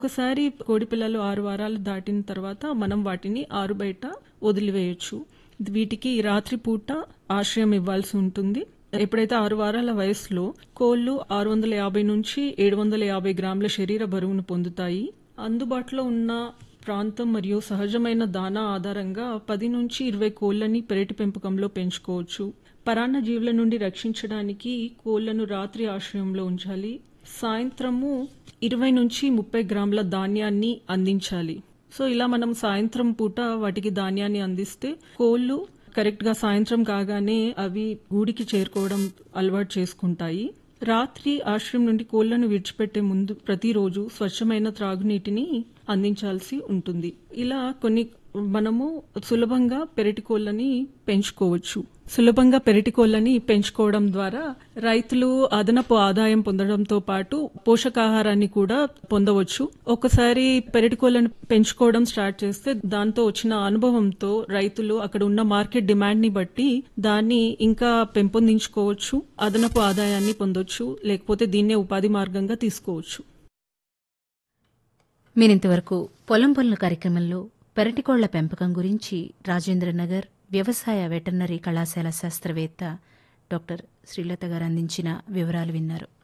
ఒకసారి కోడి పిల్లలు ఆరు వారాలు దాటిన తర్వాత మనం వాటిని ఆరు బయట వదిలివేయచ్చు వీటికి రాత్రిపూట ఆశ్రయం ఇవ్వాల్సి ఉంటుంది ఎప్పుడైతే ఆరు వారాల వయసులో కోళ్లు ఆరు వందల యాభై నుంచి ఏడు వందల యాభై గ్రాముల శరీర బరువును పొందుతాయి అందుబాటులో ఉన్న ప్రాంతం మరియు సహజమైన దానా ఆధారంగా పది నుంచి ఇరవై కోళ్లని పెరటి పెంపకంలో పెంచుకోవచ్చు పరాన్న జీవుల నుండి రక్షించడానికి కోళ్లను రాత్రి ఆశ్రయంలో ఉంచాలి సాయంత్రము ఇరవై నుంచి ముప్పై గ్రాముల ధాన్యాన్ని అందించాలి సో ఇలా మనం సాయంత్రం పూట వాటికి ధాన్యాన్ని అందిస్తే కోళ్లు కరెక్ట్ గా సాయంత్రం కాగానే అవి గూడికి చేరుకోవడం అలవాటు చేసుకుంటాయి రాత్రి ఆశ్రయం నుండి కోళ్లను విడిచిపెట్టే ముందు ప్రతిరోజు స్వచ్ఛమైన త్రాగునీటిని అందించాల్సి ఉంటుంది ఇలా కొన్ని మనము సులభంగా పెరటి కోళ్ళని పెంచుకోవచ్చు సులభంగా పెరటి కోళ్ళని పెంచుకోవడం ద్వారా రైతులు అదనపు ఆదాయం పొందడంతో పాటు పోషకాహారాన్ని కూడా పొందవచ్చు ఒకసారి పెరటి కోళ్ళని పెంచుకోవడం స్టార్ట్ చేస్తే దాంతో వచ్చిన అనుభవంతో రైతులు అక్కడ ఉన్న మార్కెట్ డిమాండ్ ని బట్టి దాన్ని ఇంకా పెంపొందించుకోవచ్చు అదనపు ఆదాయాన్ని పొందొచ్చు లేకపోతే దీన్నే ఉపాధి మార్గంగా తీసుకోవచ్చు మీరింతవరకు పొలం పనుల కార్యక్రమంలో పెరటికోళ్ల పెంపకం గురించి రాజేంద్రనగర్ వ్యవసాయ వెటర్నరీ కళాశాల శాస్త్రవేత్త డాక్టర్ శ్రీలత గారు అందించిన వివరాలు విన్నారు